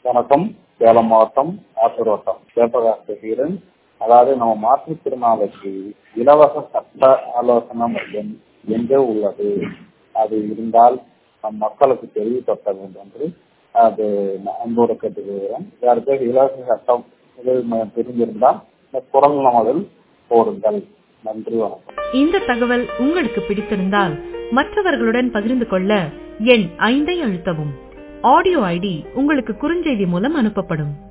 வணக்கம் சேலம் மாவட்டம் ஆத்தூர் வட்டம் சிவபிரகாஷ் பேசுகிறேன் அதாவது நம்ம மாற்றுத்திறனாளிக்கு இலவச சட்ட ஆலோசனை மையம் எங்கே உள்ளது அது இருந்தால் நம் மக்களுக்கு தெரியப்படுத்த வேண்டும் என்று அது நான் அன்போடு கேட்டுக்கொள்கிறேன் யாருக்கும் இலவச சட்டம் உதவி மையம் தெரிஞ்சிருந்தால் இந்த குரல் நமதில் போடுங்கள் நன்றி வணக்கம் இந்த தகவல் உங்களுக்கு பிடித்திருந்தால் மற்றவர்களுடன் பகிர்ந்து கொள்ள எண் ஐந்தை அழுத்தவும் ஆடியோ ஐடி உங்களுக்கு குறுஞ்செய்தி மூலம் அனுப்பப்படும்